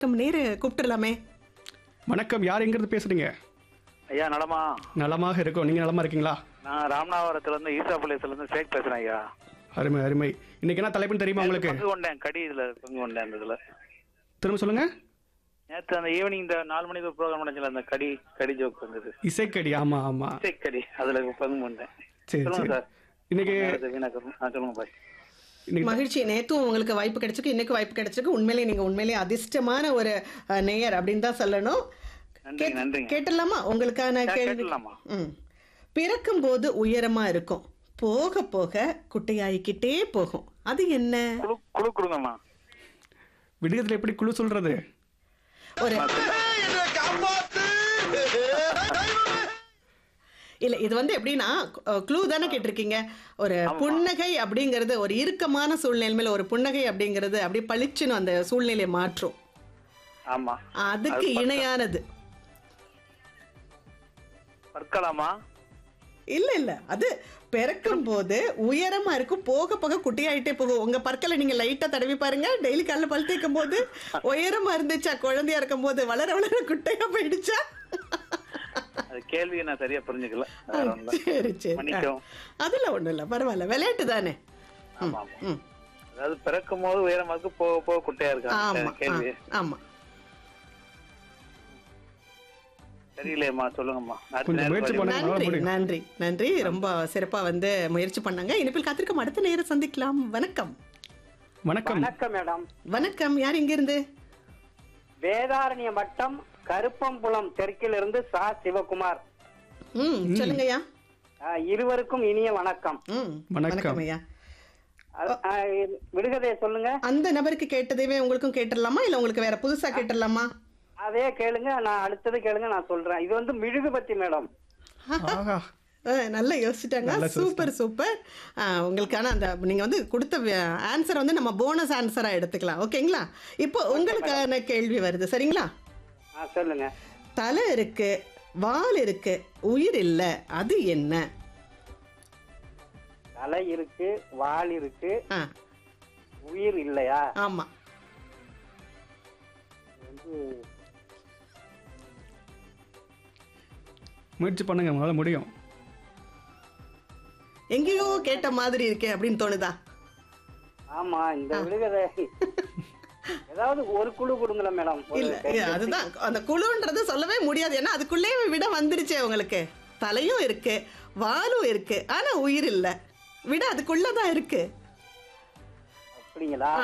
நம்ம நேர கூப்பிட்டுலாமே வணக்கம் யார் எங்கிருந்து பேசுறீங்க ஐயா நலமா நலமாக இருக்கோம் நீங்க நலமா இருக்கீங்களா நான் ராமநாதபுரத்துல இருந்து ஈசா பாளையத்துல இருந்து ஷேக் பேசுறேன் ஐயா அருமை அருமை இன்னைக்கு என்ன தலைப்புன்னு தெரியுமா உங்களுக்கு பங்கு கொண்டேன் கடி இதுல பங்கு கொண்டேன் அந்த இதுல திரும்ப சொல்லுங்க நேத்து அந்த ஈவினிங் இந்த நாலு மணிக்கு ப்ரோக்ராம் நடந்துச்சுல அந்த கடி கடி ஜோக் வந்தது இசைக்கடி ஆமா ஆமா ஷேக் கடி அதுல பங்கு கொண்டேன் சரி சொல்லுங்க சரி சார் இன்னைக்கு நேரத்தை வீணாக்கணும். ஆ, சொல்லுங்க பாய் இன்னைக்கு மகிழ்ச்சி நேத்தும் உங்களுக்கு வாய்ப்பு கிடைச்சிருக்கு இன்னைக்கு வாய்ப்பு கிடைச்சிருக்கு உண்மையிலேயே நீங்க உண்மையிலேயே அதிர்ஷ்டமான ஒரு அஹ், நேயர் அப்படின்னு தான் சொல்லணும் நன்றி கேட்- நன்றிங்க கேட்டுடலாமா உங்களுக்கான கே- கேள்வி கேட்டுடலாமா? ம் பிறக்கும் போது உயரமா இருக்கும் போக போக குட்டையாயிக்கிட்டே போகும் அது என்ன குழு குழு கொடுங்கம்மா விடுகத்துல எப்படி குழு சொல்றது ஒரு இல்ல இது வந்து எப்படின்னா க்ளூ தானே கேட்டிருக்கீங்க ஒரு புன்னகை அப்படிங்கிறது ஒரு இறுக்கமான சூழ்நிலைமையில ஒரு புன்னகை அப்படிங்கிறது அப்படியே பளிச்சுன்னு அந்த சூழ்நிலையை மாற்றும் ஆமா அதுக்கு இணையானது பற்கலாமா இல்ல இல்ல அது பிறக்கும் போது உயரமா இருக்கும் போக போக குட்டியாயிட்டே போகும் உங்க பற்களை நீங்க லைட்டா தடவி பாருங்க டெய்லி காலைல பல் தேய்க்கும் போது உயரமா இருந்துச்சா குழந்தையா இருக்கும் போது வளர வளர குட்டையா போயிடுச்சா அது கேள்வியை நான் சரியா புரிஞ்சுக்கல வேற ஒண்ணும் இல்ல. சரி சரி மன்னிக்கவும். அதெல்லாம் ஒண்ணும் இல்ல பரவாயில்ல விளையாட்டு தானே ஆமா ஆமா ம் அதாவது பிறக்கும் போது உயரமா இருக்கு போக போக குட்டையா ஆமா இருக்கா கேள்வி ஆ, ஆமா தெரியலையம்மா சொல்லுங்கம்மா அடுத்த கொஞ்சம் நேரம் முயற்சி பாருங்க. பண்ணுங்க நல்லா நன்றி முடியும் நன்றி நன்றி ரொம்ப சிறப்பா வந்து முயற்சி பண்ணாங்க இனிப்பில் காத்திருக்கும் அடுத்த நேரம் சந்திக்கலாம் வணக்கம் வணக்கம் வணக்கம் மேடம் வணக்கம் யார் இங்க இருந்து வேதாரண்ய வட்டம் கருப்பம்புலம் தெற்கிலிருந்து சா சிவகுமார் ம் சொல்லுங்கய்யா அஹ், இருவருக்கும் இனிய வணக்கம் ம் வணக்கம். வணக்கம் ஐயா அஹ், அஹ், விடுகதையை சொல்லுங்க அந்த நபருக்கு கேட்டதைவே உங்களுக்கும் கேட்டுடலாமா இல்ல உங்களுக்கு வேற புதுசா கேட்டுடலாமா அதே கேளுங்க நான் அடுத்தது கேளுங்க நான் சொல்றேன் இது வந்து மெழுகுபத்தி மேடம் ஆஹா ஆ, நல்லா யோசிச்சிட்டாங்க நல்லா சூப்பர் சூப்பர் ஆ, உங்களுக்கான அந்த நீங்க வந்து கொடுத்த ஆன்சர் வந்து நம்ம போனஸ் ஆன்சரா எடுத்துக்கலாம் ஓகேங்களா இப்போ உங்களுக்கான கேள்வி வருது சரிங்களா ஆ, சொல்லுங்க தலை இருக்கு வால் இருக்கு உயிர் இல்ல அது என்ன தலை இருக்கு வால் இருக்கு ஆ உயிர் இல்லையா ஆமா வந்து முயற்சி பண்ணுங்க உங்களால முடியும் எங்கேயோ கேட்ட மாதிரி இருக்கே அப்படின்னு தோணுதா ஆமா இந்த விடுகதை ஏதாவது ஒரு குழு கொடுங்களேன் மேடம் ஒரு இல்ல இல்ல, அதுதான் அந்த குழுன்றது சொல்லவே முடியாது ஏன்னா அதுக்குள்ளே விட வந்துருச்சே உங்களுக்கு தலையும் இருக்கு வாலும் இருக்கு ஆனா உயிர் இல்ல விட அதுக்குள்ளதான் இருக்கு அப்படிங்களா ஆ.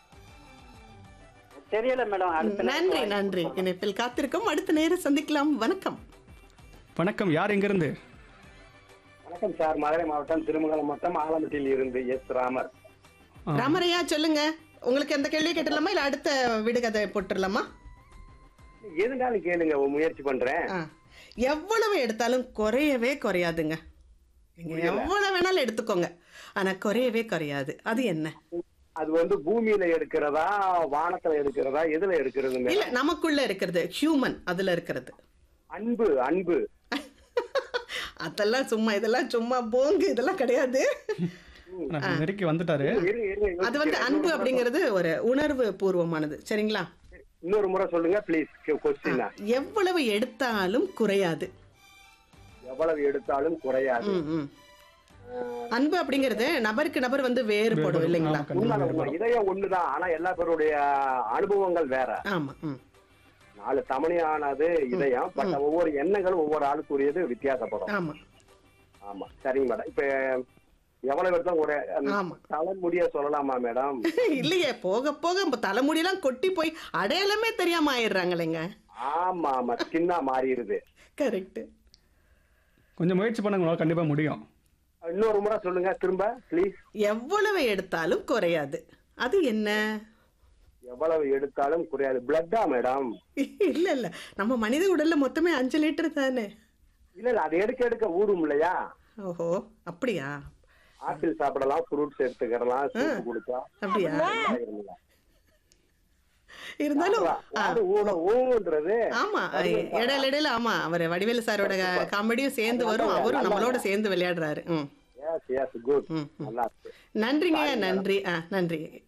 தெரியல மேடம் அடுத்த நன்றி நேரத்துல நன்றி இணைப்பில் காத்திருக்கும் அடுத்த நேரம் சந்திக்கலாம் வணக்கம் வணக்கம் யார் எங்க இருந்து வணக்கம் சார் மதுரை மாவட்டம் திருமங்கலம் மாவட்டம் ஆலம்பட்டியில் இருந்து எஸ் ராமர் ஆ. ராமரையா சொல்லுங்க உங்களுக்கு எந்த கேள்வி கேட்டுடலாமா இல்ல அடுத்த விடுகதை போட்டுடலாமா எதுனாலும் கேளுங்க ஒரு முயற்சி பண்றேன் ஆ. எவ்வளவு எடுத்தாலும் குறையவே குறையாதுங்க நீங்க எவ்வளவு வேணாலும் எடுத்துக்கோங்க ஆனா குறையவே குறையாது அது என்ன அது வந்து பூமியில எடுக்கிறதா வானத்துல எடுக்கிறதா எதுல எடுக்கிறது இல்ல நமக்குள்ள இருக்கிறது ஹியூமன் அதுல இருக்கிறது அன்பு அன்பு அதெல்லாம் சும்மா இதெல்லாம் சும்மா போங்கு இதெல்லாம் கிடையாது நான் நெருக்கி வந்துட்டாரு இருங்க, இருங்க, அது வந்து அன்பு அப்படிங்கிறது ஒரு உணர்வு பூர்வமானது சரிங்களா இன்னொரு முறை சொல்லுங்க ப்ளீஸ் கொஸ்டின் எவ்வளவு எடுத்தாலும் குறையாது எவ்வளவு எடுத்தாலும் குறையாது ம், ம். அன்பு அப்படிங்கிறது நபருக்கு நபர் வந்து வேறுபடும் இல்லைங்களா ஆமா, கண்டிப்பா உண்மை, உண்மை. வேறுபடும். இதயம் ஒண்ணுதான் ஆனா எல்லா பேருடைய அனுபவங்கள் வேற ஆமா ம். நாலு தமிழானது இதயம் பட் ஒவ்வொரு எண்ணங்களும் ஒவ்வொரு ஆளுக்குரியது வித்தியாசப்படும் ஆமா ஆமா சரிங்க மேடம் இப்ப எவ்வளவு எடுத்தா ஒரு ஆமா தலைமுடிய சொல்லலாமா மேடம் இல்லையே போக போக இப்ப தலைமுடியெல்லாம் கொட்டி போய் அடையாளமே தெரியாம ஆயிடுறாங்களேங்க ஆமா ஆமா ஸ்கின்னா மாறிடுது கரெக்ட் கொஞ்சம் முயற்சி பண்ணுங்க உங்களால கண்டிப்பா முடியும் இன்னொரு முறை சொல்லுங்க திரும்ப ப்ளீஸ் எவ்வளவு எடுத்தாலும் குறையாது அது என்ன எவ்வளவு எடுத்தாலும் குறையாது பிளட்டா மேடம் இல்ல இல்ல நம்ம மனித உடல்ல மொத்தமே அஞ்சு லிட்டர் தானே இல்ல இல்ல அது எடுக்க எடுக்க ஊறும் இல்லையா ஓஹோ அப்படியா ஆப்பிள் சாப்பிடலாம் ஃப்ரூட்ஸ் எடுத்துக்கிறலாம் சூப் குடிச்சா அப்படியா இல்ல. இருந்தாலும் அது ஊட ஊன்றது ஆமா இடையில இடையில ஆமா அவர் வடிவேலு சாரோட காமெடியும் சேர்ந்து வரும் அவரும் நம்மளோட சேர்ந்து விளையாடுறாரு ம் எஸ் எஸ் குட் ம், ம். நல்லா இருக்கு நன்றிங்க நன்றி ஆ நன்றி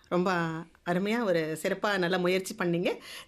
ரொம்ப அருமையாக ஒரு சிறப்பாக நல்ல முயற்சி பண்ணீங்க